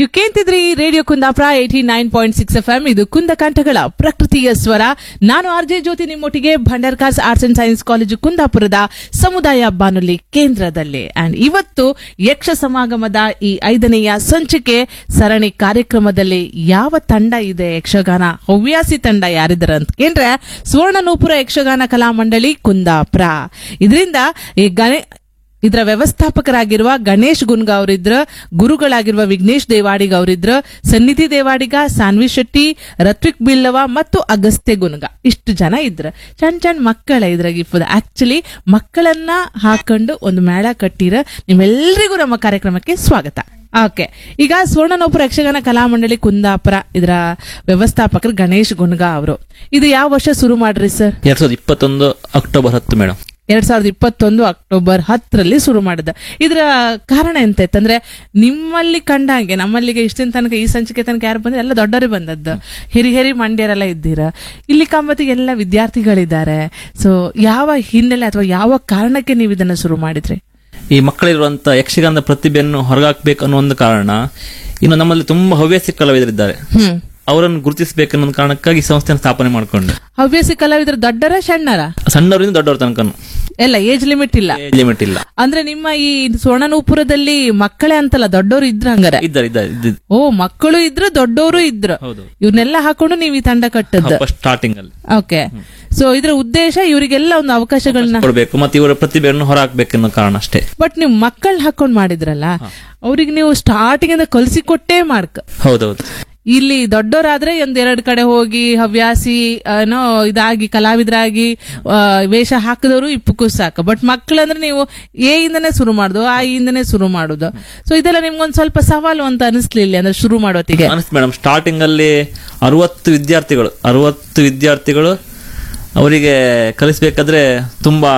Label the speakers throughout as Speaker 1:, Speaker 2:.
Speaker 1: ನೀವು ಕೇಳ್ತಿದ್ರಿ radio Kundapura eighty nine point six F M ಇದು ಕುಂದಕಂಠಗಳ ಪ್ರಕೃತಿಯ ಸ್ವರ ನಾನು ಆರ್ ಜೆ ಜ್ಯೋತಿ ನಿಮ್ಮೊಟ್ಟಿಗೆ Bhandarkars arts and science college ಕುಂದಾಪುರದ ಸಮುದಾಯ ಬಾನುಲಿ ಕೇಂದ್ರದಲ್ಲಿ ಅಂಡ್ ಇವತ್ತು ಯಕ್ಷ ಸಮಾಗಮದ ಈ ಐದನೆಯ ಸಂಚಿಕೆ ಸರಣಿ ಕಾರ್ಯಕ್ರಮದಲ್ಲಿ ಯಾವ ತಂಡ ಇದೆ ಯಕ್ಷಗಾನ ಹವ್ಯಾಸಿ ತಂಡ ಯಾರಿದ್ದಾರೆ ಅಂತ ಕೇಂದ್ರೆ ಸುವರ್ಣನೂಪುರ ಯಕ್ಷಗಾನ ಕಲಾ ಮಂಡಳಿ ಕುಂದಾಪುರ ಇದರಿಂದ ಈ ಗಣೆ ಇದರ ವ್ಯವಸ್ಥಾಪಕರಾಗಿರುವ ಗಣೇಶ್ ಗುನ್ಗ ಅವರಿದ್ರ ಗುರುಗಳಾಗಿರುವ ವಿಘ್ನೇಶ್ ದೇವಾಡಿಗ ಅವರಿದ್ರ ಸನ್ನಿಧಿ ದೇವಾಡಿಗ ಸಾನ್ವಿ ಶೆಟ್ಟಿ ರತ್ವಿಕ್ ಬಿಲ್ಲವ ಮತ್ತು ಅಗಸ್ತ್ಯ ಗುನ್ಗ ಇಷ್ಟು ಜನ ಇದ್ರ ಚಂದ್ ಚಂದ್ ಮಕ್ಕಳ ಇದ್ರಾಗ ಇಪ್ಪದ ಆಕ್ಚುಲಿ ಮಕ್ಕಳನ್ನ ಹಾಕೊಂಡು ಒಂದು ಮೇಳ ಕಟ್ಟಿರ ನಿಮ್ಮೆಲ್ಲರಿಗೂ ನಮ್ಮ ಕಾರ್ಯಕ್ರಮಕ್ಕೆ ಸ್ವಾಗತ ಓಕೆ ಈಗ ಸುವರ್ಣನೋಪುರ ಯಕ್ಷಗಾನ ಕಲಾಮಂಡಳಿ ಕುಂದಾಪುರ ಇದರ ವ್ಯವಸ್ಥಾಪಕರು ಗಣೇಶ್ ಗುನ್ಗ ಅವರು ಇದು ಯಾವ ವರ್ಷ ಶುರು ಮಾಡ್ರಿ ಸರ್
Speaker 2: ಎರಡ್ ಸಾವಿರದ ಇಪ್ಪತ್ತೊಂದು ಅಕ್ಟೋಬರ್ ಹತ್ತು ಮೇಡಮ್
Speaker 1: ಎರಡ್ ಸಾವಿರದ ಇಪ್ಪತ್ತೊಂದು ಅಕ್ಟೋಬರ್ ಹತ್ತರಲ್ಲಿ ಶುರು ಮಾಡಿದ ಇದರ ಕಾರಣ ಎಂತ ಇತ್ತಂದ್ರೆ ನಿಮ್ಮಲ್ಲಿ ಕಂಡಂಗೆ ನಮ್ಮಲ್ಲಿಗೆ ಇಷ್ಟಿನ ತನಕ ಈ ಸಂಚಿಕೆ ತನಕ ಯಾರು ಬಂದ್ರೆ ಎಲ್ಲ ದೊಡ್ಡವರೇ ಬಂದದ್ದು ಹಿರಿ ಹಿರಿ ಮಂಡ್ಯರೆಲ್ಲ ಇದ್ದೀರಾ ಇಲ್ಲಿ ಕಂಬತ್ತಿಗೆ ಎಲ್ಲ ವಿದ್ಯಾರ್ಥಿಗಳಿದ್ದಾರೆ ಸೊ ಯಾವ ಹಿನ್ನೆಲೆ ಅಥವಾ ಯಾವ ಕಾರಣಕ್ಕೆ ನೀವು ಇದನ್ನ ಶುರು ಮಾಡಿದ್ರಿ
Speaker 2: ಈ ಮಕ್ಕಳಿರುವಂತ ಯಕ್ಷಗಾನದ ಪ್ರತಿಭೆಯನ್ನು ಹೊರಗಾಕ್ಬೇಕು ಅನ್ನೋ ಒಂದು ಕಾರಣ ಇನ್ನು ನಮ್ಮಲ್ಲಿ ತುಂಬಾ ಹವ್ಯಾಸಿ ಕಲಾವಿದರಿದ್ದಾರೆ
Speaker 1: ಹ್ಮ್
Speaker 2: ಅವರನ್ನು ಗುರುತಿಸಬೇಕನ್ನೋ ಒಂದು ಕಾರಣಕ್ಕಾಗಿ ಈ ಸಂಸ್ಥೆಯನ್ನು ಸ್ಥಾಪನೆ ಮಾಡಿಕೊಂಡು
Speaker 1: ಹವ್ಯಾಸಿ ಕಲಾವಿದರು ದೊಡ್ಡರ ಸಣ್ಣರ
Speaker 2: ಸಣ್ಣವರಿಂದ ದೊಡ್ಡವರ ತನಕ
Speaker 1: ಎಲ್ಲ ಏಜ್ ಲಿಮಿಟ್ ಇಲ್ಲ
Speaker 2: ಲಿಮಿಟ್ ಇಲ್ಲ
Speaker 1: ಅಂದ್ರೆ ನಿಮ್ಮ ಈ ಸುವರ್ಣನೂಪುರದಲ್ಲಿ ಮಕ್ಕಳೇ ಅಂತಲ್ಲ ದೊಡ್ಡವರು ಇದ್ರ ಹಂಗಾರೆ
Speaker 2: ಇದ್ದಾರೆ ಇದ್ದಾರೆ ಇದ್ದಿದ್ದು.
Speaker 1: ಓ ಮಕ್ಕಳು ಇದ್ರು ದೊಡ್ಡವರು ಇದ್ರು
Speaker 2: ಹೌದು
Speaker 1: ಇವ್ರನ್ನೆಲ್ಲ ಹಾಕೊಂಡು ನೀವು ಈ ತಂಡ ಕಟ್ಟದ್ದು
Speaker 2: ಫಸ್ಟ್ ಸ್ಟಾರ್ಟಿಂಗ್ ಅಲ್ಲಿ
Speaker 1: ಓಕೆ ಸೊ ಇದರ ಉದ್ದೇಶ ಇವರಿಗೆಲ್ಲ ಒಂದು ಅವಕಾಶಗಳನ್ನ
Speaker 2: ಕೊಡ್ಬೇಕು ಮತ್ತೆ ಇವರ ಪ್ರತಿಭೆಯನ್ನು ಹೊರಹಾಕ್ಬೇಕನ್ನೋ ಕಾರಣ ಅಷ್ಟೇ
Speaker 1: ಬಟ್ ನೀವು ಮಕ್ಕಳನ್ನ ಹಾಕೊಂಡ್ ಮಾಡಿದ್ರಲ್ಲ ಅವ್ರಿಗೆ ನೀವು ಸ್ಟಾರ್ಟಿಂಗ್ ಇಂದ ಕಲಿಸಿಕೊಟ್ಟೇ ಮಾಡ್ಕ
Speaker 2: ಹೌದೌದು
Speaker 1: ಇಲ್ಲಿ ದೊಡ್ಡವರಾದ್ರೆ ಒಂದ್ ಎರಡ್ ಕಡೆ ಹೋಗಿ ಹವ್ಯಾಸಿ ಏನೋ ಇದಾಗಿ ಕಲಾವಿದರಾಗಿ ಆ, ವೇಷ ಹಾಕಿದವರು ಇಪ್ಪಕ್ಕೂ ಸಾಕು ಬಟ್ ಮಕ್ಕಳಂದ್ರೆ ನೀವು ಎ ಇಂದನೇ ಶುರು ಮಾಡುದು ಆ ಇಂದನೇ ಶುರು ಮಾಡುದು ಸೊ ಇದೆಲ್ಲ ನಿಮ್ಗೊಂದ್ ಸ್ವಲ್ಪ ಸವಾಲು ಅಂತ ಅನಿಸ್ಲಿಲ್ಲ ಅಂದ್ರೆ ಶುರು ಮಾಡೋತ್ತಿಗೆ
Speaker 2: ಅನಿಸ್ತು ಮೇಡಮ್ ಸ್ಟಾರ್ಟಿಂಗ್ ಅಲ್ಲಿ ಅರವತ್ತು ವಿದ್ಯಾರ್ಥಿಗಳು ಅರವತ್ತು ವಿದ್ಯಾರ್ಥಿಗಳು ಅವರಿಗೆ ಕಲಿಸ್ಬೇಕಾದ್ರೆ ತುಂಬಾ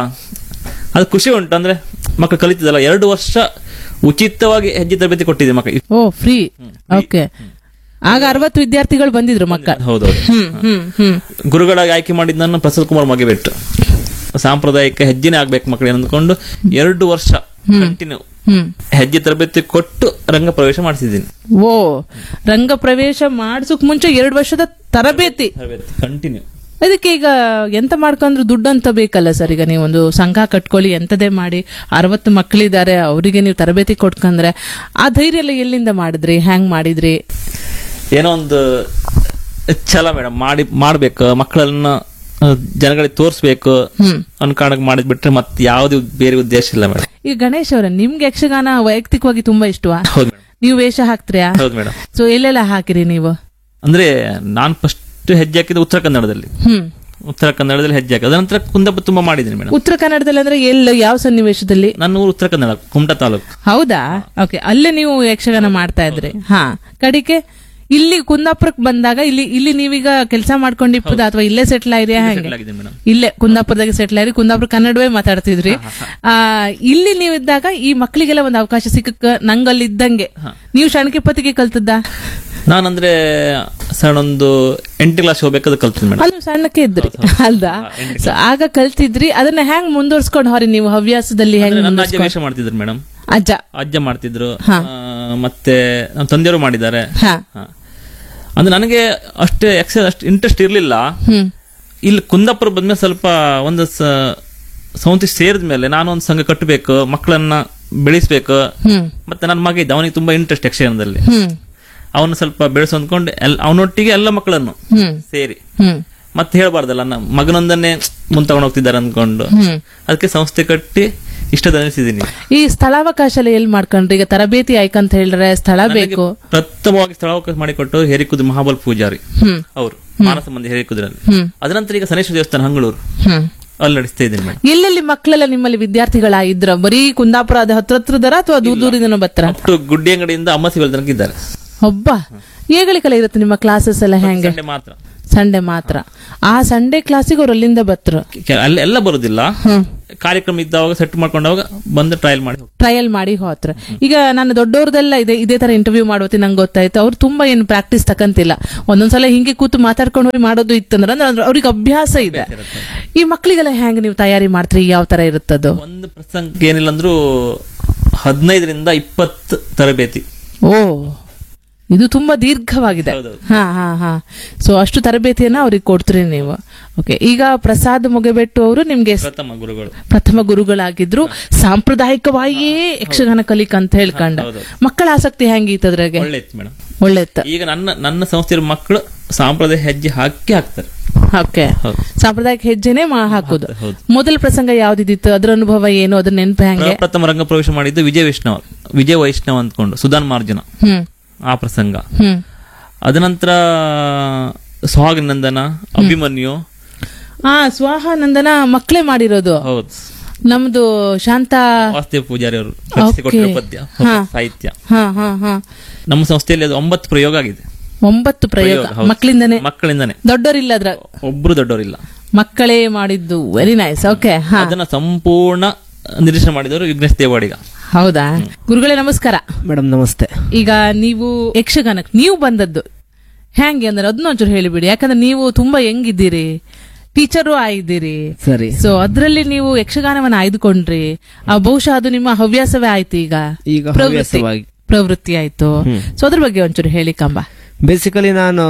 Speaker 2: ಅದು ಖುಷಿ ಉಂಟು ಅಂದ್ರೆ ಮಕ್ಕಳು ಕಲಿತಿದ್ದಲ್ಲ ಎರಡು ವರ್ಷ ಉಚಿತವಾಗಿ ಹೆಜ್ಜೆ ತರಬೇತಿ ಕೊಟ್ಟಿದೆ ಮಕ್ಕಳಿಗೆ
Speaker 1: ಓ ಫ್ರೀ ಓಕೆ ಆಗ ಅರವತ್ತು ವಿದ್ಯಾರ್ಥಿಗಳು ಬಂದಿದ್ರು ಮಕ್ಕಳು
Speaker 2: ಹೌದೌದು
Speaker 1: ಹ್ಮ್ ಹ್ಮ್ ಹ್ಮ್
Speaker 2: ಗುರುಗಳಾಗಿ ಆಯ್ಕೆ ಮಾಡಿದ್ದನ್ನು ಪ್ರಸಾದ್ ಕುಮಾರ್ ಮಗಿಬೆಟ್ಟು ಸಾಂಪ್ರದಾಯಿಕ ಹೆಜ್ಜೆನೇ ಆಗ್ಬೇಕು ಮಕ್ಕಳಿಗೆ ಅಂದ್ಕೊಂಡು ಎರಡು ವರ್ಷ ಕಂಟಿನ್ಯೂ
Speaker 1: ಹ್ಮ್
Speaker 2: ಹೆಜ್ಜೆ ತರಬೇತಿ ಕೊಟ್ಟು ರಂಗ ಪ್ರವೇಶ ಮಾಡಿಸಿದ್ದೀನಿ
Speaker 1: ಓ ರಂಗ ಪ್ರವೇಶ ಮಾಡ್ಸಕ್ ಮುಂಚೆ ಎರಡು ವರ್ಷದ ತರಬೇತಿ
Speaker 2: ತರಬೇತಿ ಕಂಟಿನ್ಯೂ
Speaker 1: ಅದಕ್ಕೆ ಈಗ ಎಂತ ಮಾಡ್ಕೊಂಡ್ರು ದುಡ್ಡು ಅಂತ ಬೇಕಲ್ಲ ಸರ್ ಈಗ ನೀವು ಒಂದು ಸಂಘ ಕಟ್ಕೊಳ್ಳಿ ಎಂತದೇ ಮಾಡಿ ಅರವತ್ತು ಮಕ್ಕಳಿದ್ದಾರೆ ಅವರಿಗೆ ನೀವು ತರಬೇತಿ ಕೊಟ್ಕಂದ್ರೆ ಆ ಧೈರ್ಯ ಎಲ್ಲ ಎಲ್ಲಿಂದ ಮಾಡಿದ್ರಿ ಹ್ಯಾಂಗ್ ಮಾಡಿದ್ರಿ
Speaker 2: ಏನೋ ಒಂದು ಛಲ ಮೇಡಮ್ ಮಾಡಿ ಮಾಡ್ಬೇಕು ಮಕ್ಕಳನ್ನ ಆ, ಜನಗಳಿಗೆ ತೋರಿಸ್ಬೇಕು
Speaker 1: ಹ್ಮ್
Speaker 2: ಅನ್ನೋ ಕಾರಣಕ್ಕೆ ಮಾಡಿದ್ ಬಿಟ್ರೆ ಮತ್ತೆ ಯಾವ್ದು ಬೇರೆ ಉದ್ದೇಶ ಇಲ್ಲ ಮೇಡಮ್
Speaker 1: ಈಗ ಗಣೇಶ್ ಅವರ ನಿಮ್ಗೆ ಯಕ್ಷಗಾನ ವೈಯಕ್ತಿಕವಾಗಿ ತುಂಬಾ ಇಷ್ಟವಾ
Speaker 2: ಹೌದು ಮೇಡಮ್
Speaker 1: ನೀವು ವೇಷ ಹಾಕ್ತೀರಾ
Speaker 2: ಹೌದು ಮೇಡಮ್
Speaker 1: ಸೊ ಎಲ್ಲೆಲ್ಲ ಹಾಕಿರಿ ನೀವು
Speaker 2: ಅಂದ್ರೆ ನಾನು ಫಸ್ಟ್ ಹೆಜ್ಜೆ ಹಾಕಿದ್ದು ಉತ್ತರ ಕನ್ನಡದಲ್ಲಿ
Speaker 1: ಹ್ಮ್
Speaker 2: ಉತ್ತರ ಕನ್ನಡದಲ್ಲಿ ಹೆಜ್ಜೆ ಹಾಕಿದ ನಂತರ ಕುಂದಪ್ಪ ತುಂಬಾ ಮಾಡಿದ್ದೀನಿ ಮೇಡಮ್
Speaker 1: ಉತ್ತರ ಕನ್ನಡದಲ್ಲಿ ಅಂದ್ರೆ ಎಲ್ಲ ಯಾವ ಸನ್ನಿವೇಶದಲ್ಲಿ
Speaker 2: ನನ್ನ ಊರು ಉತ್ತರ ಕನ್ನಡ ಕುಮಟಾ ತಾಲೂಕು
Speaker 1: ಹೌದಾ ಓಕೆ ಅಲ್ಲೇ ನೀವು ಯಕ್ಷಗಾನ ಮಾಡ್ತಾ ಇದ್ರಿ ಹಾ ಕಡಿಕೆ ಇಲ್ಲಿ ಕುಂದಾಪುರಕ್ಕೆ ಬಂದಾಗ ಇಲ್ಲಿ ಇಲ್ಲಿ ನೀವೀಗ ಕೆಲಸ ಮಾಡ್ಕೊಂಡಿಪ್ಪದ ಅಥವಾ ಇಲ್ಲೇ ಸೆಟ್ಲ್ ಆಗಿದೆಯಾ ಹೆಂಗೆ
Speaker 2: ಆಗಿದೆ ಮೇಡಮ್
Speaker 1: ಇಲ್ಲೇ ಕುಂದಾಪುರದಾಗ ಸೆಟ್ಲ್ ಆಗಿ ಕುಂದಾಪುರ ಕನ್ನಡವೇ ಮಾತಾಡ್ತಿದ್ರಿ ಆ ಇಲ್ಲಿ ನೀವು ಇದ್ದಾಗ ಈ ಮಕ್ಕಳಿಗೆಲ್ಲ ಒಂದು ಅವಕಾಶ ಸಿಕ್ಕಕ್ಕ ನಂಗಲ್ಲಿ ಇದ್ದಂಗೆ ನೀವು ಶಣಕೆ ಪತಿಗೆ ಕಲ್ತದ್ದ
Speaker 2: ನಾನಂದ್ರೆ ಸಣ್ಣ ಒಂದು ಎಂಟು ಕ್ಲಾಸ್ ಹೋಗ್ಬೇಕಾದ್ರೆ ಕಲ್ತೀನಿ ಮೇಡಮ್
Speaker 1: ಅಲ್ಲಿ ಸಣ್ಣಕ್ಕೆ ಇದ್ರಿ ಅಲ್ದಾ ಸೊ ಆಗ ಕಲ್ತಿದ್ರಿ ಅದನ್ನ ಹೆಂಗ್ ಮುಂದುವರ್ಸ್ಕೊಂಡು ಹೊರಿ ನೀವು ಹವ್ಯಾಸದಲ್ಲಿ ಹೆಂಗ್
Speaker 2: ನನ್ನ ಅಜ್ಜ ವೇಷ ಮಾಡ್ತಿದ್ರು ಮೇಡಮ್
Speaker 1: ಅಜ್ಜ
Speaker 2: ಅಜ್ಜ ಮಾಡ್ತಿದ್ರು ಆ, ಮತ್ತೆ ನಮ್ಮ ತಂದೆಯವರು ಮಾಡಿದ್ದಾರೆ
Speaker 1: ಹಾ
Speaker 2: ಹಾ. ಅಂದ್ರೆ ನನಗೆ ಅಷ್ಟೇ ಎಕ್ಸೈಸ್ ಅಷ್ಟು ಇಂಟ್ರೆಸ್ಟ್ ಇರ್ಲಿಲ್ಲ
Speaker 1: ಹ್ಮ್
Speaker 2: ಇಲ್ಲಿ ಕುಂದಾಪುರ ಬಂದ್ಮೇಲೆ ಸ್ವಲ್ಪ ಒಂದು ಸ- ಸಂಸ್ಥೆ ಸೇರಿದ ಮೇಲೆ ನಾನು ಒಂದು ಸಂಘ ಕಟ್ಟಬೇಕು ಮಕ್ಕಳನ್ನ ಬೆಳೆಸ್ಬೇಕು
Speaker 1: ಹ್ಮ್
Speaker 2: ಮತ್ತೆ ನನ್ನ ಮಗ ಇದ್ದ ಅವನಿಗೆ ತುಂಬಾ ಇಂಟ್ರೆಸ್ಟ್ ಯಕ್ಷಗಾನದಲ್ಲಿ
Speaker 1: ಹ್ಮ್
Speaker 2: ಅವನು ಸ್ವಲ್ಪ ಬೆಳೆಸು ಅಂದ್ಕೊಂಡು ಎಲ್ ಅವನೊಟ್ಟಿಗೆ ಎಲ್ಲ ಮಕ್ಕಳನ್ನು
Speaker 1: ಹ್ಮ್
Speaker 2: ಸೇರಿ
Speaker 1: ಹ್ಮ್
Speaker 2: ಮತ್ತೆ ಹೇಳ್ಬಾರ್ದಲ್ಲ ನಮ್ಮ ಮಗನೊಂದನ್ನೇ ಮುಂದೆ ತಗೊಂಡು ಹೋಗ್ತಿದ್ದಾರೆ ಅಂದ್ಕೊಂಡು
Speaker 1: ಹ್ಮ್
Speaker 2: ಅದಕ್ಕೆ ಸಂಸ್ಥೆ ಕಟ್ಟಿ ಇಷ್ಟದ ಅನಿಸಿದ್ದೀನಿ
Speaker 1: ಈ ಸ್ಥಳಾವಕಾಶ ಎಲ್ಲ ಎಲ್ಲಿ ಮಾಡ್ಕೊಂಡ್ರಿ ಈಗ ತರಬೇತಿ ಆಯ್ಕಂತ ಹೇಳಿದ್ರೆ ಸ್ಥಳ ಬೇಕು
Speaker 2: ಪ್ರಥಮವಾಗಿ ಸ್ಥಳಾವಕಾಶ ಮಾಡಿಕೊಟ್ಟು ಹೇರಿಕುದು ಮಹಾಬಲ್ ಪೂಜಾರಿ
Speaker 1: ಹ್ಮ್
Speaker 2: ಅವರು ಮಾನಸ ಮಂದಿ ಹೇರಿಕುದ್ರಲ್ಲಿ
Speaker 1: ಹ್ಮ್
Speaker 2: ಅದ ನಂತರ ಈಗ ಸನೇಶ್ವರ ದೇವಸ್ಥಾನ ಹಂಗಳೂರು
Speaker 1: ಹ್ಮ್
Speaker 2: ಅಲ್ಲಿ ನಡೆಸ್ತಾ ಇದ್ದೀನಿ ಮೇಡಮ್
Speaker 1: ಎಲ್ಲೆಲ್ಲಿ ಮಕ್ಕಳೆಲ್ಲ ನಿಮ್ಮಲ್ಲಿ ವಿದ್ಯಾರ್ಥಿಗಳ ಇದ್ರ ಬರೀ ಕುಂದಾಪುರ ಅದ ಹತ್ರ ಹತ್ರದರ ಅಥವಾ ದೂರ ದೂರದಿಂದ ಬರ್ತಾರ
Speaker 2: ಅಷ್ಟು ಗುಡ್ಡಿ ಅಂಗಡಿಯಿಂದ ಅಮ್ಮಸಿಗಳ ತನಕ ಇದ್ದಾರೆ
Speaker 1: ಒಬ್ಬ ಏಗಳಿಗೆಲ್ಲ ಇರುತ್ತೆ ನಿಮ್ಮ ಕ್ಲಾಸಸ್ ಎಲ್ಲ ಹೆಂಗೆ
Speaker 2: ಸಂಡೆ ಮಾತ್ರ
Speaker 1: ಸಂಡೆ ಮಾತ್ರ ಆ ಸಂಡೆ ಕ್ಲಾಸಿಗೆ ಅವ್ರು ಅಲ್ಲಿಂದ ಬತ್ರು
Speaker 2: ಕೆ- ಅಲ್ಲಿ ಎಲ್ಲ ಬರುದಿಲ್ಲ
Speaker 1: ಹ್ಮ್
Speaker 2: ಕಾರ್ಯಕ್ರಮ ಇದ್ದಾವಾಗ ಸೆಟ್ ಮಾಡ್ಕೊಂಡಾಗ ಬಂದು ಟ್ರಯಲ್ ಮಾಡಿ ಹೋಗ್ತಾರೆ.
Speaker 1: ಟ್ರಯಲ್ ಮಾಡಿ ಹೋತ್ರ ಈಗ ನಾನು ದೊಡ್ಡವ್ರದೆಲ್ಲ ಇದೆ ಇದೇ ತರ ಇಂಟರ್ವ್ಯೂ ಮಾಡುವತ್ತಿ ನಂಗೆ ಗೊತ್ತಾಯ್ತು ಅವ್ರು ತುಂಬಾ ಏನು ಪ್ರಾಕ್ಟೀಸ್ ತಕಂತಿಲ್ಲ ಒಂದೊಂದ್ಸಲ ಹಿಂಗೆ ಕೂತು ಮಾತಾಡ್ಕೊಂಡು ಹೋಗಿ ಮಾಡೋದು ಇತ್ತಂದ್ರೆ ಅಂದ್ರೆ ಅವ್ರಿಗೆ ಅಭ್ಯಾಸ ಇದೆ ಈ ಮಕ್ಕಳಿಗೆಲ್ಲ ಹೆಂಗ್ ನೀವು ತಯಾರಿ ಮಾಡ್ತೀರಿ ಯಾವ ತರ ಇರುತ್ತದು
Speaker 2: ಒಂದು ಪ್ರಸಂಗ ಏನಿಲ್ಲ ಅಂದ್ರೂ ಹದಿನೈದರಿಂದ ಇಪ್ಪತ್ತು ತರಬೇತಿ
Speaker 1: ಓ ಇದು ತುಂಬಾ ದೀರ್ಘವಾಗಿದೆ
Speaker 2: ಹೌದೌದು.
Speaker 1: ಹಾ ಹಾ ಹಾ ಸೊ ಅಷ್ಟು ತರಬೇತಿಯನ್ನ ಅವ್ರಿಗೆ ಕೊಡ್ತೀರಿ ನೀವು ಓಕೆ ಈಗ ಪ್ರಸಾದ್ ಮುಗೆಬೆಟ್ಟು ಅವರು ನಿಮ್ಗೆ ಸ್-
Speaker 2: ಪ್ರಥಮ ಗುರುಗಳು
Speaker 1: ಪ್ರಥಮ ಗುರುಗಳಾಗಿದ್ರು ಸಾಂಪ್ರದಾಯಿಕವಾಗಿಯೇ ಯಕ್ಷಗಾನ ಕಲಿಕ್ ಅಂತ ಹೇಳ್ಕೊಂಡ
Speaker 2: ಹೌದು.
Speaker 1: ಮಕ್ಕಳ ಆಸಕ್ತಿ ಹೆಂಗಿತ್ತು ಅದ್ರಾಗೆ
Speaker 2: ಒಳ್ಳೆ ಇತ್ತು ಮೇಡಮ್
Speaker 1: ಒಳ್ಳೆತ್ತ
Speaker 2: ಈಗ ನನ್ನ ನನ್ನ ಸಂಸ್ಥೆಯ ಮಕ್ಕಳು ಸಾಂಪ್ರದಾಯ ಹೆಜ್ಜೆ ಹಾಕಿ ಹಾಕ್ತಾರೆ
Speaker 1: ಓಕೆ
Speaker 2: ಹೌದು.
Speaker 1: ಸಾಂಪ್ರದಾಯಿಕ ಹೆಜ್ಜೆನೆ ಮಾ ಹಾಕೋದು
Speaker 2: ಹೌದು.
Speaker 1: ಮೊದಲ ಪ್ರಸಂಗ ಯಾವ್ದಿತ್ತು ಅದ್ರ ಅನುಭವ ಏನು ಅದ್ರ ನೆನಪು ಹೆಂಗೆ
Speaker 2: ಪ್ರಥಮ ರಂಗ ಪ್ರವೇಶ ಮಾಡಿದ್ದು ವಿಜಯ ವೈಷ್ಣವ ವಿಜಯ ವೈಷ್ಣವ ಅಂದ್ಕೊಂಡು ಸುಧಾನ್ ಮಾರ್ಜನ
Speaker 1: ಹ್ಮ್
Speaker 2: ಆ ಪ್ರಸಂಗ
Speaker 1: ಹ್ಮ್
Speaker 2: ಅದನಂತರ ಸುಹಾಗ್ ನಂದನ ಅಭಿಮನ್ಯು
Speaker 1: ಆ ಸ್ವಾಹಾನಂದನ ಮಕ್ಕಳೇ ಮಾಡಿರೋದು
Speaker 2: ಹೌದು
Speaker 1: ನಮ್ದು ಶಾಂತ
Speaker 2: ವಾಸ್ತವ ಪೂಜಾರಿ ಅವರು
Speaker 1: Okay.
Speaker 2: ಕೊಟ್ಟಿರೋ ಪದ್ಯ
Speaker 1: ಹಾ.
Speaker 2: ಸಾಹಿತ್ಯ
Speaker 1: ಹಾ ಹಾ ಹಾ
Speaker 2: ನಮ್ಮ ಸಂಸ್ಥೆಯಲ್ಲಿ ಅದು ಒಂಬತ್ತು ಪ್ರಯೋಗ ಆಗಿದೆ
Speaker 1: ಒಂಬತ್ತು ಪ್ರಯೋಗ
Speaker 2: ಹೌದು.
Speaker 1: ಮಕ್ಕಳಿಂದನೇ
Speaker 2: ಮಕ್ಕಳಿಂದಾನೆ
Speaker 1: ದೊಡ್ಡೋರಿಲ್ಲ ಅದ್ರ
Speaker 2: ಒಬ್ರು ದೊಡ್ಡವರಿಲ್ಲ
Speaker 1: ಮಕ್ಕಳೇ ಮಾಡಿದ್ದು ವೆರಿ ನೈಸ್ ಓಕೆ ಹಾ
Speaker 2: ಅದನ್ನ ಸಂಪೂರ್ಣ ನಿರೀಕ್ಷೆ ಮಾಡಿದವರು ವಿಘ್ನೇಶ್ ದೇವಾಡಿಗ
Speaker 1: ಹೌದಾ ಗುರುಗಳೇ ನಮಸ್ಕಾರ
Speaker 3: ಮೇಡಮ್ ನಮಸ್ತೆ
Speaker 1: ಈಗ ನೀವು ಯಕ್ಷಗಾನಕ್ಕೆ ನೀವು ಬಂದದ್ದು ಹೆಂಗೆ ಅಂದ್ರೆ ಅದನ್ನ ಒಂಚೂರು ಹೇಳಿಬಿಡಿ ಯಾಕಂದ್ರೆ ನೀವು ತುಂಬಾ ಹೆಂಗಿದ್ದೀರಿ ಟೀಚರು ಆಗಿದ್ದೀರಿ
Speaker 3: ಸರಿ
Speaker 1: ಸೊ ಅದ್ರಲ್ಲಿ ನೀವು ಯಕ್ಷಗಾನವನ್ನ ಆಯ್ದುಕೊಂಡ್ರಿ ಆ ಬಹುಶಃ ಅದು ನಿಮ್ಮ ಹವ್ಯಾಸವೇ ಆಯ್ತು ಈಗ
Speaker 3: ಈಗ
Speaker 1: ಪ್ರವೃತ್ತಿ
Speaker 3: ಹವ್ಯಾಸವಾಗಿ.
Speaker 1: ಪ್ರವೃತ್ತಿ ಆಯ್ತು ಸೊ ಅದ್ರ ಬಗ್ಗೆ ಒಂಚೂರು ಹೇಳಿ ಕಂಬ
Speaker 3: ಬೇಸಿಕಲಿ ನಾನು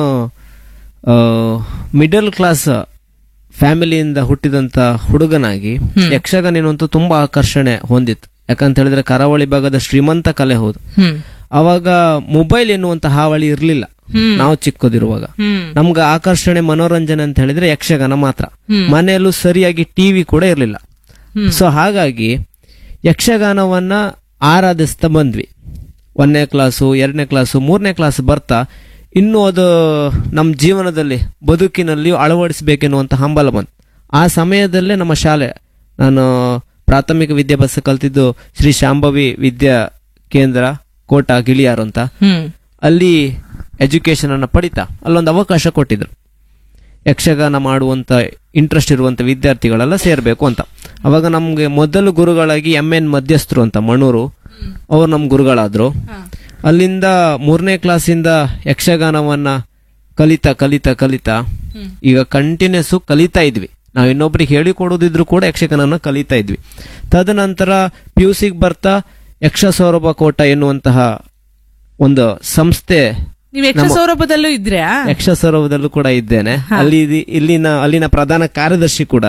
Speaker 3: ಮಿಡಲ್ ಕ್ಲಾಸ್ ಫ್ಯಾಮಿಲಿಯಿಂದ ಹುಟ್ಟಿದಂತ ಹುಡುಗನಾಗಿ ಯಕ್ಷಗಾನ ಎನ್ನುವಂತ ತುಂಬಾ ಆಕರ್ಷಣೆ ಹೊಂದಿತ್ತು ಯಾಕಂತ ಹೇಳಿದ್ರೆ ಕರಾವಳಿ ಭಾಗದ ಶ್ರೀಮಂತ ಕಲೆ ಹೌದು
Speaker 1: ಹ್ಮ್
Speaker 3: ಅವಾಗ ಮೊಬೈಲ್ ಎನ್ನುವಂತ ಹಾವಳಿ ಇರಲಿಲ್ಲ ನಾವು ಚಿಕ್ಕದಿರುವಾಗ
Speaker 1: ಹ್ಮ್
Speaker 3: ನಮ್ಗೆ ಆಕರ್ಷಣೆ ಮನೋರಂಜನೆ ಅಂತ ಹೇಳಿದ್ರೆ ಯಕ್ಷಗಾನ ಮಾತ್ರ ಮನೆಯಲ್ಲೂ ಸರಿಯಾಗಿ ಟಿವಿ ಕೂಡ ಇರಲಿಲ್ಲ ಸೊ ಹಾಗಾಗಿ ಯಕ್ಷಗಾನವನ್ನ ಆರಾಧಿಸ್ತಾ ಬಂದ್ವಿ ಒಂದನೇ ಕ್ಲಾಸು ಎರಡನೇ ಕ್ಲಾಸು ಮೂರನೇ ಕ್ಲಾಸ್ ಬರ್ತಾ ಇನ್ನೂ ಅದು ನಮ್ಮ ಜೀವನದಲ್ಲಿ ಬದುಕಿನಲ್ಲಿ ಅಳವಡಿಸಬೇಕೆನ್ನುವಂತ ಹಂಬಲ ಬಂತು ಆ ಸಮಯದಲ್ಲೇ ನಮ್ಮ ಶಾಲೆ ನಾನು ಪ್ರಾಥಮಿಕ ವಿದ್ಯಾಭ್ಯಾಸ ಕಲ್ತಿದ್ದು ಶ್ರೀ ಶಾಂಭವಿ ವಿದ್ಯಾ ಕೇಂದ್ರ ಕೋಟ ಗಿಳಿಯಾರು ಅಂತ
Speaker 1: ಹ್ಮ್
Speaker 3: ಅಲ್ಲಿ ಎಜುಕೇಶನ್ ಅನ್ನ ಪಡಿತಾ ಅಲ್ಲೊಂದು ಅವಕಾಶ ಕೊಟ್ಟಿದ್ರು ಯಕ್ಷಗಾನ ಮಾಡುವಂತ ಇಂಟ್ರೆಸ್ಟ್ ಇರುವಂತ ವಿದ್ಯಾರ್ಥಿಗಳೆಲ್ಲ ಸೇರ್ಬೇಕು ಅಂತ ಅವಾಗ ನಮ್ಗೆ ಮೊದಲು ಗುರುಗಳಾಗಿ ಎಂ ಎನ್ ಮಧ್ಯಸ್ಥರು ಅಂತ ಮಣೂರು ಅವ್ರು ನಮ್ ಗುರುಗಳಾದ್ರು ಅಲ್ಲಿಂದ ಮೂರನೇ ಕ್ಲಾಸಿಂದ ಯಕ್ಷಗಾನವನ್ನ ಕಲಿತಾ ಕಲಿತಾ ಕಲಿತಾ ಈಗ ಕಂಟಿನ್ಯೂಸ್ ಕಲಿತಾ ಇದ್ವಿ ನಾವು ಇನ್ನೊಬ್ರಿಗೆ ಹೇಳಿಕೊಡೋದಿದ್ರು ಕೂಡ ಯಕ್ಷಗಾನನ ಕಲಿತಾ ಇದ್ವಿ ತದನಂತರ ಪಿ ಯು ಸಿಗೆ ಬರ್ತಾ ಯಕ್ಷ ಸೌರಭ ಕೋಟ ಎನ್ನುವಂತಹ ಒಂದು ಸಂಸ್ಥೆ
Speaker 1: ನೀವು ಯಕ್ಷ ಸೌರಭದಲ್ಲೂ ಇದ್ರ್ಯಾ
Speaker 3: ಯಕ್ಷ ಸರೋವರದಲ್ಲೂ ಕೂಡ ಇದ್ದೇನೆ ಅಲ್ಲಿ ಇದಿ- ಇಲ್ಲಿನ ಅಲ್ಲಿನ ಪ್ರಧಾನ ಕಾರ್ಯದರ್ಶಿ ಕೂಡ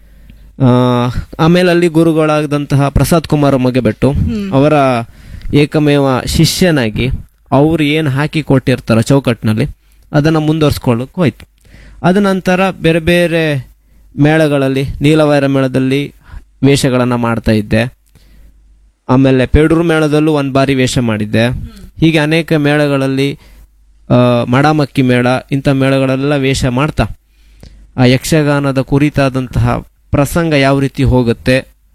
Speaker 3: ಆ, ಆಮೇಲೆ ಅಲ್ಲಿ ಗುರುಗಳಾದಂತಹ ಪ್ರಸಾದ್ ಕುಮಾರ್ ಮಗೆಬೆಟ್ಟು ಅವರ ಏಕಮೇವ ಶಿಷ್ಯನಾಗಿ ಅವ್ರು ಏನು ಹಾಕಿ ಕೊಟ್ಟಿರ್ತಾರ ಚೌಕಟ್ಟಿನಲ್ಲಿ ಅದನ್ನ ಮುಂದುವರ್ಸ್ಕೊಳ್ಳೋಕೆ ಹೋಯ್ತು ಅದ ನಂತರ ಬೇರೆ ಬೇರೆ ಮೇಳಗಳಲ್ಲಿ ನೀಲವೈರ ಮೇಳದಲ್ಲಿ ವೇಷಗಳನ್ನ ಮಾಡ್ತಾ ಇದ್ದೆ ಆಮೇಲೆ ಪೇಡೂರು ಮೇಳದಲ್ಲೂ ಒಂದು ಬಾರಿ ವೇಷ ಮಾಡಿದ್ದೆ ಹೀಗೆ ಅನೇಕ ಮೇಳಗಳಲ್ಲಿ ಆ, ಮಡಮಕ್ಕಿ ಮೇಳ ಇಂಥ ಮೇಳಗಳೆಲ್ಲ ವೇಷ ಮಾಡ್ತಾ ಆ ಯಕ್ಷಗಾನದ ಕುರಿತಾದಂತಹ ಪ್ರಸಂಗ ಯಾವ ರೀತಿ ಹೋಗುತ್ತೆ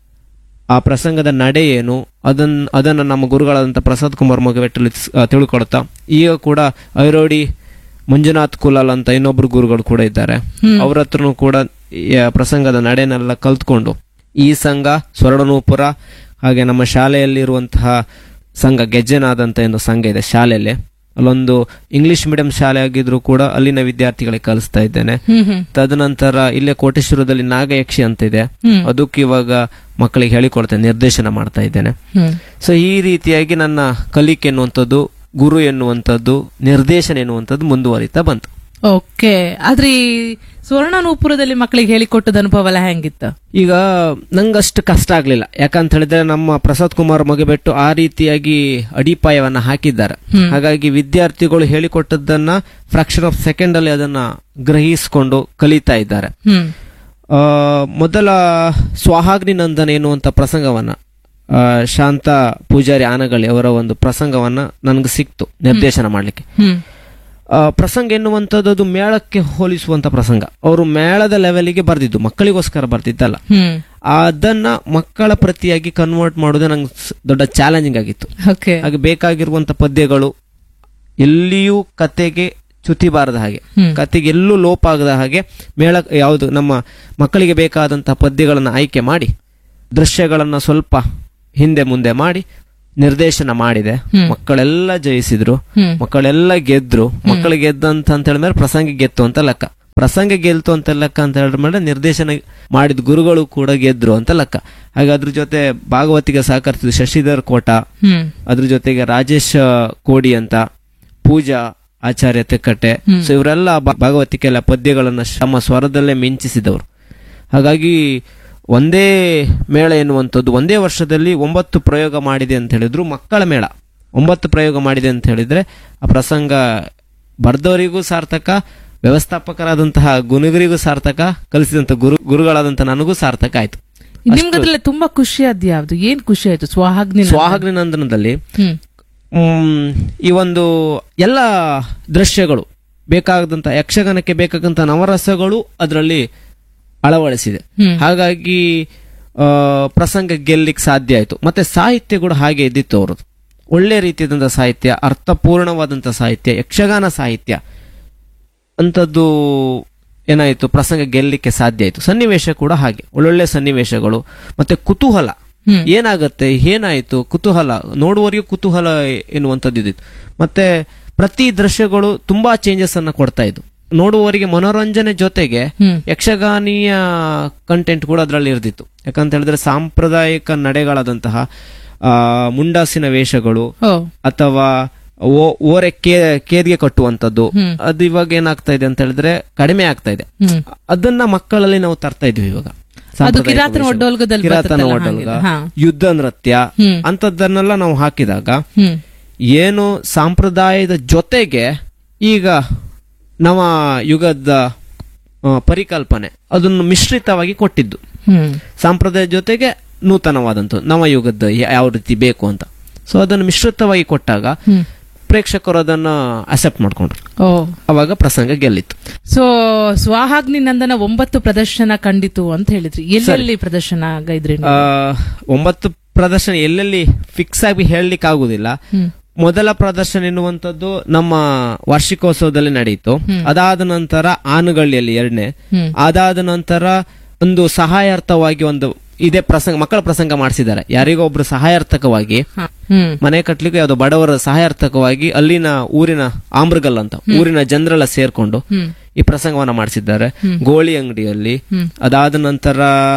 Speaker 3: ಆ ಪ್ರಸಂಗದ ನಡೆ ಏನು ಅದನ್ನ ಅದನ್ನು ನಮ್ಮ ಗುರುಗಳಾದಂಥ ಪ್ರಸಾದ್ ಕುಮಾರ್ ಮಗವೆಟ್ಟಲ್ಲಿ ತಿಳ್ಕೊಳ್ತಾ ಈಗ ಕೂಡ ಐರೋಡಿ ಮಂಜುನಾಥ್ ಕುಲಾಲ್ ಅಂತ ಇನ್ನೊಬ್ರು ಗುರುಗಳು ಕೂಡ ಇದ್ದಾರೆ ಅವ್ರ ಹತ್ರನೂ ಕೂಡ ಈ ಪ್ರಸಂಗದ ನಡೆನೆಲ್ಲ ಕಲ್ತ್ಕೊಂಡು ಈ ಸಂಘ ಸ್ವರ್ಣನೂಪುರ ಹಾಗೆ ನಮ್ಮ ಶಾಲೆಯಲ್ಲಿರುವಂತಹ ಸಂಘ ಗೆಜ್ಜೆನಾದ್ ಅಂತ ಒಂದು ಸಂಘ ಇದೆ ಶಾಲೆಯಲ್ಲಿ ಅಲ್ಲೊಂದು ಇಂಗ್ಲಿಷ್ ಮೀಡಿಯಂ ಶಾಲೆ ಆಗಿದ್ರು ಕೂಡ ಅಲ್ಲಿನ ವಿದ್ಯಾರ್ಥಿಗಳಿಗೆ ಕಲಿಸ್ತಾ ಇದ್ದೇನೆ
Speaker 1: ಹ್ಮ್ ಹ್ಮ್
Speaker 3: ತದನಂತರ ಇಲ್ಲೇ ಕೋಟೇಶ್ವರದಲ್ಲಿ ನಾಗಯಕ್ಷಿ ಅಂತ ಇದೆ
Speaker 1: ಹ್ಮ್.
Speaker 3: ಅದಕ್ಕೆ ಇವಾಗ ಮಕ್ಕಳಿಗೆ ಹೇಳಿಕೊಡ್ತೇನೆ ನಿರ್ದೇಶನ ಮಾಡ್ತಾ ಇದ್ದೇನೆ
Speaker 1: ಹ್ಮ್
Speaker 3: ಸೊ ಈ ರೀತಿಯಾಗಿ ನನ್ನ ಕಲಿಕೆ ಎನ್ನುವಂಥದ್ದು ಗುರು ಎನ್ನುವಂಥದ್ದು ನಿರ್ದೇಶನ ಎನ್ನುವಂಥದ್ದು ಮುಂದುವರಿತಾ ಬಂತು
Speaker 1: ಓಕೆ ಆದ್ರೆ ಈ ಸುವರ್ಣನೂಪುರದಲ್ಲಿ ಮಕ್ಕಳಿಗೆ ಹೇಳಿಕೊಟ್ಟದ ಅನುಭವ ಎಲ್ಲ ಹೆಂಗಿತ್ತು
Speaker 3: ಈಗ ನಂಗಷ್ಟು ಕಷ್ಟ ಆಗ್ಲಿಲ್ಲ ಯಾಕಂತ ಹೇಳಿದ್ರೆ ನಮ್ಮ ಪ್ರಸಾದ್ ಕುಮಾರ್ ಮಗಬೆಟ್ಟು ಆ ರೀತಿಯಾಗಿ ಅಡಿಪಾಯವನ್ನ ಹಾಕಿದ್ದಾರೆ ಹಾಗಾಗಿ ವಿದ್ಯಾರ್ಥಿಗಳು ಹೇಳಿಕೊಟ್ಟದ್ದನ್ನ ಫ್ರಾಕ್ಷನ್ ಆಫ್ ಸೆಕೆಂಡ್ ಅಲ್ಲಿ ಅದನ್ನ ಗ್ರಹಿಸಿಕೊಂಡು ಕಲಿತಾ ಇದ್ದಾರೆ
Speaker 1: ಹ್ಮ್
Speaker 3: ಆ, ಮೊದಲ ಸ್ವಾಹಾಗ್ನಿ ನಂದನ ಎನ್ನುವಂತ ಪ್ರಸಂಗವನ್ನ ಆ, ಶಾಂತ ಪೂಜಾರಿ ಆನಗಳಿ ಅವರ ಒಂದು ಪ್ರಸಂಗವನ್ನ ನನಗೆ ಸಿಕ್ತು ನಿರ್ದೇಶನ ಮಾಡ್ಲಿಕ್ಕೆ
Speaker 1: ಹ್ಮ್
Speaker 3: ಆ, ಪ್ರಸಂಗ ಎನ್ನುವಂಥದ್ದು ಅದು ಮೇಳಕ್ಕೆ ಹೋಲಿಸುವಂತ ಪ್ರಸಂಗ ಅವರು ಮೇಳದ ಲೆವೆಲ್ಗೆ ಬರ್ದಿದ್ದು ಮಕ್ಕಳಿಗೋಸ್ಕರ ಬರ್ದಿದ್ದಲ್ಲ
Speaker 1: ಹ್ಮ್
Speaker 3: ಅದನ್ನ ಮಕ್ಕಳ ಪ್ರತಿಯಾಗಿ ಕನ್ವರ್ಟ್ ಮಾಡೋದು ನಂಗೆ ಸ್- ದೊಡ್ಡ ಚಾಲೆಂಜಿಂಗ್ ಆಗಿತ್ತು
Speaker 1: ಓಕೆ
Speaker 3: ಹಾಗೆ ಬೇಕಾಗಿರುವಂತ ಪದ್ಯಗಳು ಎಲ್ಲಿಯೂ ಕತೆಗೆ ಚ್ಯುತಿ ಬಾರದ ಹಾಗೆ
Speaker 1: ಹ್ಮ್.
Speaker 3: ಕತೆಗೆ ಎಲ್ಲೂ ಲೋಪ ಆಗದ ಹಾಗೆ ಮೇಳ ಯಾವುದು ನಮ್ಮ ಮಕ್ಕಳಿಗೆ ಬೇಕಾದಂತಹ ಪದ್ಯಗಳನ್ನು ಆಯ್ಕೆ ಮಾಡಿ ದೃಶ್ಯಗಳನ್ನ ಸ್ವಲ್ಪ ಹಿಂದೆ ಮುಂದೆ ಮಾಡಿ ನಿರ್ದೇಶನ ಮಾಡಿದೆ ಮಕ್ಕಳೆಲ್ಲ ಜಯಿಸಿದ್ರು
Speaker 1: ಹ್ಮ್.
Speaker 3: ಮಕ್ಕಳೆಲ್ಲ ಗೆದ್ರು ಮಕ್ಕಳು ಗೆದ್ದಂತ ಅಂತ ಹೇಳಿದ್ರೆ ಪ್ರಸಂಗ ಗೆತ್ತು ಅಂತ ಲೆಕ್ಕ ಪ್ರಸಂಗ ಗೆಲ್ತು ಅಂತ ಲೆಕ್ಕ ಅಂತ ಹೇಳಿದ್ರೆ ನಿರ್ದೇಶನ ಮಾಡಿದ ಗುರುಗಳು ಕೂಡ ಗೆದ್ರು ಅಂತ ಲೆಕ್ಕ ಹಾಗೆ ಅದ್ರ ಜೊತೆ ಭಾಗವತಿಗೆ ಸಹಕರಿಸಿದ್ರು ಶಶಿಧರ್ ಕೋಟ
Speaker 1: ಹ್ಮ್
Speaker 3: ಅದ್ರ ಜೊತೆಗೆ ರಾಜೇಶ್ ಕೋಡಿ ಅಂತ ಪೂಜಾ ಆಚಾರ್ಯ ತೆಕ್ಕಟ್ಟೆ ಸೊ ಇವರೆಲ್ಲ ಭ- ಭಗವತಿಕೆಲ್ಲ ಪದ್ಯಗಳನ್ನ ತಮ್ಮ ಸ್ವರದಲ್ಲೇ ಮಿಂಚಿಸಿದವರು ಹಾಗಾಗಿ ಒಂದೇ ಮೇಳ ಎನ್ನುವಂಥದ್ದು ಒಂದೇ ವರ್ಷದಲ್ಲಿ ಒಂಬತ್ತು ಪ್ರಯೋಗ ಮಾಡಿದೆ ಅಂತ ಹೇಳಿದ್ರು ಮಕ್ಕಳ ಮೇಳ ಒಂಬತ್ತು ಪ್ರಯೋಗ ಮಾಡಿದೆ ಅಂತ ಹೇಳಿದ್ರೆ ಆ ಪ್ರಸಂಗ ಬರ್ದವರಿಗೂ ಸಾರ್ಥಕ ವ್ಯವಸ್ಥಾಪಕರಾದಂತಹ ಗುನುಗರಿಗೂ ಸಾರ್ಥಕ ಕಲಿಸಿದಂತ ಗುರು ಗುರುಗಳಾದಂತಹ ನನಗೂ ಸಾರ್ಥಕ ಆಯ್ತು
Speaker 1: ನಿಮ್ಗದ್ರಲ್ಲಿ ತುಂಬಾ ಖುಷಿ ಆದ್ ಯಾವ್ದು ಏನ್ ಖುಷಿ ಆಯ್ತು ಸ್ವಾಹಾಗ್ನಿ
Speaker 3: ಸ್ವಾಹಾಗ್ನಿ ನಂದನದಲ್ಲಿ
Speaker 1: ಹ್ಮ್
Speaker 3: ಮ್, ಈ ಒಂದು ಎಲ್ಲ ದೃಶ್ಯಗಳು ಬೇಕಾದಂತ ಯಕ್ಷಗಾನಕ್ಕೆ ಬೇಕಾದಂತ ನವರಸಗಳು ಅದರಲ್ಲಿ ಅಳವಡಿಸಿದೆ
Speaker 1: ಹ್ಮ್.
Speaker 3: ಹಾಗಾಗಿ ಆ, ಪ್ರಸಂಗ ಗೆಲ್ಲಿಕ್ ಸಾಧ್ಯ ಆಯ್ತು ಮತ್ತೆ ಸಾಹಿತ್ಯ ಕೂಡ ಹಾಗೆ ಇದ್ದಿತ್ತು ಅವರದು ಒಳ್ಳೆ ರೀತಿಯಾದಂಥ ಸಾಹಿತ್ಯ ಅರ್ಥಪೂರ್ಣವಾದಂಥ ಸಾಹಿತ್ಯ ಯಕ್ಷಗಾನ ಸಾಹಿತ್ಯ ಅಂಥದ್ದು ಏನಾಯ್ತು ಪ್ರಸಂಗ ಗೆಲ್ಲಲಿಕ್ಕೆ ಸಾಧ್ಯ ಆಯ್ತು ಸನ್ನಿವೇಶ ಕೂಡ ಹಾಗೆ ಒಳ್ಳೊಳ್ಳೆ ಸನ್ನಿವೇಶಗಳು ಮತ್ತೆ ಕುತೂಹಲ
Speaker 1: ಹ್ಮ್.
Speaker 3: ಏನಾಗತ್ತೆ ಏನಾಯ್ತು ಕುತೂಹಲ ನೋಡುವವರಿಗೂ ಕುತೂಹಲ ಎನ್ನುವಂಥದ್ದು ಇದ್ದಿತ್ತು ಮತ್ತೆ ಪ್ರತಿ ದೃಶ್ಯಗಳು ತುಂಬಾ ಚೇಂಜಸ್ ಅನ್ನ ಕೊಡ್ತಾ ಇದ್ದು ನೋಡುವವರಿಗೆ ಮನೋರಂಜನೆ ಜೊತೆಗೆ
Speaker 1: ಹ್ಮ್.
Speaker 3: ಯಕ್ಷಗಾನೀಯ ಕಂಟೆಂಟ್ ಕೂಡ ಅದರಲ್ಲಿ ಇರ್ದಿತ್ತು ಯಾಕಂತ ಹೇಳಿದ್ರೆ ಸಾಂಪ್ರದಾಯಿಕ ನಡೆಗಳಾದಂತಹ ಆ, ಮುಂಡಾಸಿನ ವೇಷಗಳು
Speaker 1: ಓ
Speaker 3: ಅಥವಾ ಓ- ಓರೆ ಕೇ ಕೇದ್ಗೆ ಕಟ್ಟುವಂಥದ್ದು ಅದು ಇವಾಗ ಏನಾಗ್ತಾ ಇದೆ ಅಂತ ಹೇಳಿದ್ರೆ ಕಡಿಮೆ ಆಗ್ತಾ ಇದೆ
Speaker 1: ಹ್ಮ್.
Speaker 3: ಅದನ್ನ ಮಕ್ಕಳಲ್ಲಿ ನಾವು ತರ್ತಾ ಇದ್ವಿ ಇವಾಗ ಸಾಂಪ್ರದಾಯಿಕ
Speaker 1: ಕಿರಾತನ
Speaker 3: ವೇಷಗಳು.
Speaker 1: ಒಡ್ಡೋಲ್ಗದಲ್ಲಿ
Speaker 3: ಕಿರಾತನ
Speaker 1: ಬರ್ತದಲ್ಲ
Speaker 3: ಒಡ್ಡೋಲ್ಗ,
Speaker 1: ಹಾಗೆ. ಹಾ.
Speaker 3: ಯುದ್ಧ ನೃತ್ಯ
Speaker 1: ಹ್ಮ್.
Speaker 3: ಅಂತದ್ದನ್ನೆಲ್ಲ ನಾವು ಹಾಕಿದಾಗ
Speaker 1: ಹ್ಮ್
Speaker 3: ಏನು ಸಾಂಪ್ರದಾಯದ ಜೊತೆಗೆ ಈಗ ನವ ಯುಗದ ಆ, ಪರಿಕಲ್ಪನೆ ಅದನ್ನು ಮಿಶ್ರಿತವಾಗಿ ಕೊಟ್ಟಿದ್ದು
Speaker 1: ಹ್ಮ್
Speaker 3: ಸಾಂಪ್ರದಾಯ ಜೊತೆಗೆ ನೂತನವಾದಂಥದ್ದು ನವಯುಗದ ಯಾವ ರೀತಿ ಬೇಕು ಅಂತ ಸೊ ಅದನ್ನು ಮಿಶ್ರಿತವಾಗಿ ಕೊಟ್ಟಾಗ
Speaker 1: ಹ್ಮ್
Speaker 3: ಪ್ರೇಕ್ಷಕರು ಅದನ್ನ ಅಕ್ಸೆಪ್ಟ್ ಮಾಡ್ಕೊಂಡ್ರು
Speaker 1: ಓ
Speaker 3: ಅವಾಗ ಪ್ರಸಂಗ ಗೆಲ್ಲಿತ್ತು
Speaker 1: ಸೊ ಸ್ವಾಹಾಗ್ನಿ ನಂದನ ಒಂಬತ್ತು ಪ್ರದರ್ಶನ ಕಂಡಿತು ಅಂತ ಹೇಳಿದ್ರಿ ಎಲ್ಲೆಲ್ಲಿ ಪ್ರದರ್ಶನ ಆಗೈದ್ರಿ
Speaker 3: ಆ, ಒಂಬತ್ತು ಪ್ರದರ್ಶನ ಎಲ್ಲೆಲ್ಲಿ ಫಿಕ್ಸ್ ಆಗಿ ಹೇಳಲಿಕ್ಕೆ ಆಗುದಿಲ್ಲ
Speaker 1: ಹ್ಮ್.
Speaker 3: ಮೊದಲ ಪ್ರದರ್ಶನ ಎನ್ನುವಂಥದ್ದು ನಮ್ಮ ವಾರ್ಷಿಕೋತ್ಸವದಲ್ಲಿ ನಡೆಯಿತು ಅದಾದ ನಂತರ ಆನುಗಳ್ಳಿಯಲ್ಲಿ ಎರಡನೇ
Speaker 1: ಹ್ಮ್.
Speaker 3: ಅದಾದ ನಂತರ ಒಂದು ಸಹಾಯಾರ್ಥವಾಗಿ ಒಂದು ಇದೇ ಪ್ರಸಂಗ ಮಕ್ಕಳ ಪ್ರಸಂಗ ಮಾಡಿಸಿದ್ದಾರೆ ಯಾರಿಗೋ ಒಬ್ರು ಸಹಾಯಾರ್ಥಕವಾಗಿ
Speaker 1: ಹ. ಹ್ಮ್
Speaker 3: ಮನೆ ಕಟ್ಲಿಕ್ಕೆ ಯಾವ್ದೋ ಬಡವರ ಸಹಾಯಾರ್ಥಕವಾಗಿ ಅಲ್ಲಿನ ಊರಿನ ಆಮ್ರಗಲ್ ಅಂತ ಊರಿನ ಜನರೆಲ್ಲ ಸೇರ್ಕೊಂಡು
Speaker 1: ಹ್ಮ್.
Speaker 3: ಈ ಪ್ರಸಂಗವನ್ನ ಮಾಡಿಸಿದ್ದಾರೆ ಗೋಳಿ ಅಂಗಡಿಯಲ್ಲಿ
Speaker 1: ಹ್ಮ್.
Speaker 3: ಅದಾದ ನಂತರ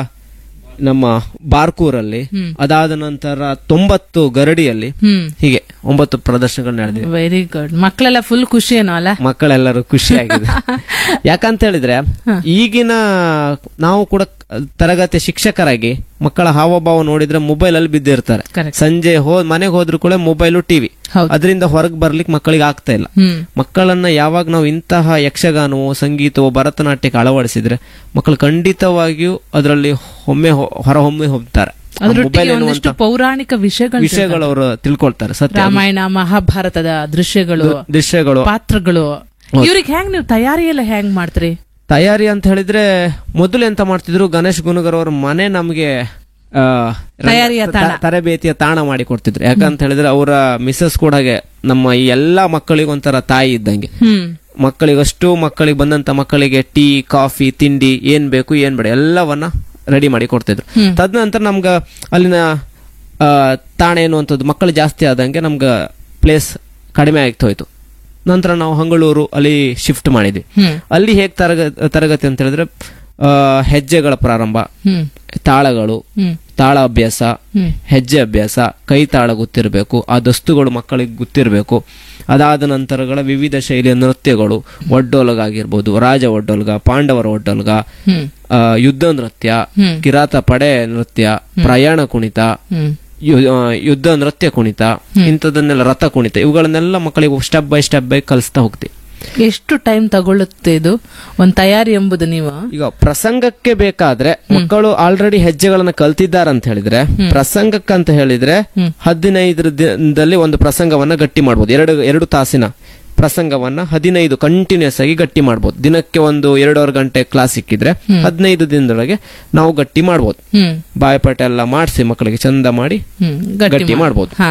Speaker 3: ನಮ್ಮ ಬಾರ್ಕೂರಲ್ಲಿ ಅದಾದ ನಂತರ ತೊಂಬತ್ತು ಗರಡಿಯಲ್ಲಿ
Speaker 1: ಹ್ಮ್
Speaker 3: ಹೀಗೆ ಒಂಬತ್ತು ಪ್ರದರ್ಶನಗಳು ನಡೆದಿವೆ
Speaker 1: ವೆರಿ ಗುಡ್ ಮಕ್ಕಳೆಲ್ಲ ಫುಲ್ ಖುಷಿ ಏನೋ ಅಲ್ಲ
Speaker 3: ಮಕ್ಕಳೆಲ್ಲರೂ ಖುಷಿಯಾಗಿದೆ ಯಾಕಂತ ಹೇಳಿದ್ರೆ ಈಗಿನ ನಾವು ಕೂಡ ತರಗತಿ ಶಿಕ್ಷಕರಾಗಿ ಮಕ್ಕಳ ಹಾವಭಾವ ನೋಡಿದ್ರೆ ಮೊಬೈಲ್ ಅಲ್ಲಿ ಬಿದ್ದಿರ್ತಾರೆ
Speaker 1: Correct.
Speaker 3: ಸಂಜೆ ಹೋ ಮನೆಗೆ ಹೋದ್ರು ಕೂಡ ಮೊಬೈಲು ಟಿವಿ
Speaker 1: ಹೌದು.
Speaker 3: ಅದರಿಂದ ಹೊರಗೆ ಬರ್ಲಿಕ್ಕೆ ಮಕ್ಕಳಿಗೆ ಆಗ್ತಾ ಇಲ್ಲ
Speaker 1: ಹ್ಮ್
Speaker 3: ಮಕ್ಕಳನ್ನ ಯಾವಾಗ ನಾವು ಇಂತಹ ಯಕ್ಷಗಾನವೋ ಸಂಗೀತವೋ ಭರತನಾಟ್ಯಕ್ಕೆ ಅಳವಡಿಸಿದ್ರೆ ಮಕ್ಕಳು ಖಂಡಿತವಾಗಿಯೂ ಅದರಲ್ಲಿ ಒಮ್ಮೆ ಹೊರಹೊಮ್ಮೆ ಹೋಗ್ತಾರೆ ಆ
Speaker 1: ಅದ್ರೊಟ್ಟಿಗೆ
Speaker 3: ಮೊಬೈಲ್
Speaker 1: ಒಂದಿಷ್ಟು
Speaker 3: ಎನ್ನುವಂತ
Speaker 1: ಪೌರಾಣಿಕ ವಿಷಯಗಳು
Speaker 3: ವಿಷಯಗಳು ಅವರು ತಿಳ್ಕೊಳ್ತಾರೆ ಸತ್ಯ
Speaker 1: ರಾಮಾಯಣ ಮಹಾಭಾರತದ ದೃಶ್ಯಗಳು
Speaker 3: ದೃಶ್ಯಗಳು
Speaker 1: ಪಾತ್ರಗಳು ಇವ್ರಿಗೆ ಹೆಂಗ್ ನೀವು ತಯಾರಿ ಎಲ್ಲ ಹೆಂಗ್ ಮಾಡ್ತೀರಿ
Speaker 3: ತಯಾರಿ ಅಂತ ಹೇಳಿದ್ರೆ ಮೊದಲು ಎಂತ ಮಾಡ್ತಿದ್ರು ಗಣೇಶ್ ಗುನುಗರ್ ಅವ್ರ ಮನೆ ನಮಗೆ ಆ, ರಂಗ-
Speaker 1: ತಯಾರಿಯ ತಾಣ.
Speaker 3: ತ- ತರಬೇತಿಯ ತಾಣ ಮಾಡಿ ಕೊಡ್ತಿದ್ರು ಯಾಕಂತ ಹೇಳಿದ್ರೆ ಅವರ ಮಿಸಸ್ ಕೂಡ ಹಾಗೆ ನಮ್ಮ ಈ ಎಲ್ಲಾ ಮಕ್ಕಳಿಗೆ ಒಂಥರ ತಾಯಿ ಇದ್ದಂಗೆ
Speaker 1: ಹ್ಮ್
Speaker 3: ಮಕ್ಕಳಿಗಷ್ಟು ಮಕ್ಕಳಿಗೆ ಬಂದಂತ ಮಕ್ಕಳಿಗೆ ಟೀ ಕಾಫಿ ತಿಂಡಿ ಏನ್ ಬೇಕು ಏನ್ ಬೇಡ ಎಲ್ಲವನ್ನ ರೆಡಿ ಮಾಡಿ ಕೊಡ್ತಿದ್ರು ತದನಂತರ ನಮ್ಗ ಅಲ್ಲಿನ ಆ, ತಾಣ ಎನ್ನುವಂಥದ್ದು ಮಕ್ಕಳು ಜಾಸ್ತಿ ಆದಂಗೆ ನಮ್ಗ ಪ್ಲೇಸ್ ಕಡಿಮೆ ಆಗ್ತಾ ಹೋಯ್ತು ನಂತರ ನಾವು ಹಂಗಳೂರು ಅಲ್ಲಿ ಶಿಫ್ಟ್ ಮಾಡಿದ್ವಿ
Speaker 1: ಹ್ಮ್
Speaker 3: ಅಲ್ಲಿ ಹೇಗ್ ತರಗ ತರಗತಿ ಅಂತ ಹೇಳಿದ್ರೆ ಆ, ಹೆಜ್ಜೆಗಳ ಪ್ರಾರಂಭ
Speaker 1: ಹ್ಮ್
Speaker 3: ತಾಳಗಳು
Speaker 1: ಹ್ಮ್
Speaker 3: ತಾಳ ಅಭ್ಯಾಸ
Speaker 1: ಹ್ಮ್
Speaker 3: ಹೆಜ್ಜೆ ಅಭ್ಯಾಸ ಕೈ ತಾಳ ಗೊತ್ತಿರಬೇಕು ಆ ದಸ್ತುಗಳು ಮಕ್ಕಳಿಗೆ ಗೊತ್ತಿರಬೇಕು ಅದಾದ ನಂತರಗಳ ವಿವಿಧ ಶೈಲಿಯ ನೃತ್ಯಗಳು ಒಡ್ಡೋಲಗ ಆಗಿರ್ಬೋದು ರಾಜ ಒಡ್ಡೋಲ್ಗ ಪಾಂಡವರ ಒಡ್ಡೋಲ್ಗ
Speaker 1: ಹ್ಮ್
Speaker 3: ಆ, ಯುದ್ಧ ನೃತ್ಯ
Speaker 1: ಹ್ಮ್.
Speaker 3: ಕಿರಾತ ಪಡೆ ನೃತ್ಯ ಪ್ರಯಾಣ ಕುಣಿತ
Speaker 1: ಹ್ಮ್
Speaker 3: ಯು- ಆ, ಯುದ್ಧ ನೃತ್ಯ ಕುಣಿತ ಇಂಥದನ್ನೆಲ್ಲ ರಥ ಕುಣಿತ ಇವುಗಳನ್ನೆಲ್ಲ ಮಕ್ಕಳಿಗೆ ಸ್ಟೆಪ್ ಬೈ ಸ್ಟೆಪ್ ಬೈ ಕಲಿಸ್ತಾ ಹೋಗ್ತೀವಿ
Speaker 1: ಎಷ್ಟು ಟೈಮ್ ತಗೊಳ್ಳುತ್ತೆ ಇದು ಒಂದ್ ತಯಾರಿ ಎಂಬುದು ನೀವು
Speaker 3: ಈಗ ಪ್ರಸಂಗಕ್ಕೆ ಬೇಕಾದ್ರೆ ಮಕ್ಕಳು ಆಲ್ರೆಡಿ ಹೆಜ್ಜೆಗಳನ್ನ ಕಲ್ತಿದ್ದಾರೆ ಅಂತ ಹೇಳಿದ್ರೆ ಪ್ರಸಂಗಕ್ಕಂತ ಹೇಳಿದ್ರೆ ಹದಿನೈದರ ದಿನದಲ್ಲಿ ಒಂದು ಪ್ರಸಂಗವನ್ನ ಗಟ್ಟಿ ಮಾಡ್ಬೋದು ಎರಡು ಎರಡು ತಾಸಿನ ಪ್ರಸಂಗವನ್ನ ಹದಿನೈದು ಕಂಟಿನ್ಯೂಸ್ ಆಗಿ ಗಟ್ಟಿ ಮಾಡ್ಬೋದು ದಿನಕ್ಕೆ ಒಂದು ಎರಡೂವರೆ ಗಂಟೆ ಕ್ಲಾಸ್ ಸಿಕ್ಕಿದ್ರೆ ಹದಿನೈದು ದಿನದೊಳಗೆ ನಾವು ಗಟ್ಟಿ ಮಾಡ್ಬೋದು
Speaker 1: ಹ್ಮ್
Speaker 3: ಬಾಯಪಾಠ ಎಲ್ಲ ಮಾಡಿಸಿ ಮಕ್ಕಳಿಗೆ ಚಂದ ಮಾಡಿ
Speaker 1: ಹ್ಮ್
Speaker 3: ಗಟ್ಟಿ
Speaker 1: ಮಾಡ್-
Speaker 3: ಮಾಡ್ಬೋದು.
Speaker 1: ಹಾ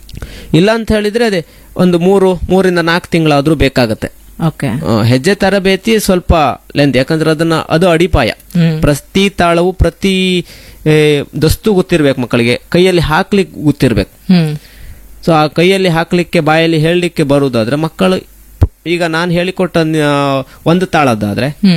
Speaker 3: ಇಲ್ಲ ಅಂತ ಹೇಳಿದ್ರೆ ಅದೇ ಒಂದು ಮೂರು ಮೂರಿಂದ ನಾಲ್ಕು ತಿಂಗಳಾದ್ರೂ ಬೇಕಾಗತ್ತೆ
Speaker 1: ಓಕೆ
Speaker 3: ಆ, ಹೆಜ್ಜೆ ತರಬೇತಿ ಸ್ವಲ್ಪ ಲೆಂತ್ ಯಾಕಂದ್ರೆ ಅದನ್ನ ಅದು ಅಡಿಪಾಯ
Speaker 1: ಹ್ಮ್
Speaker 3: ಪ್ರತಿ ತಾಳವು ಪ್ರತಿ ಏ, ದಸ್ತು ಗೊತ್ತಿರ್ಬೇಕು ಮಕ್ಕಳಿಗೆ ಕೈಯಲ್ಲಿ ಹಾಕ್ಲಿಕ್ಕೆ ಗೊತ್ತಿರ್ಬೇಕು
Speaker 1: ಹ್ಮ್
Speaker 3: ಸೊ ಆ ಕೈಯಲ್ಲಿ ಹಾಕ್ಲಿಕ್ಕೆ ಬಾಯಲ್ಲಿ ಹೇಳಲಿಕ್ಕೆ ಬರುವುದಾದ್ರೆ ಮಕ್ಕಳು ಈಗ ನಾನು ಹೇಳಿಕೊಟ್ಟ ಆ, ಒಂದು ತಾಳದ್ದಾದ್ರೆ
Speaker 1: ಹ್ಮ್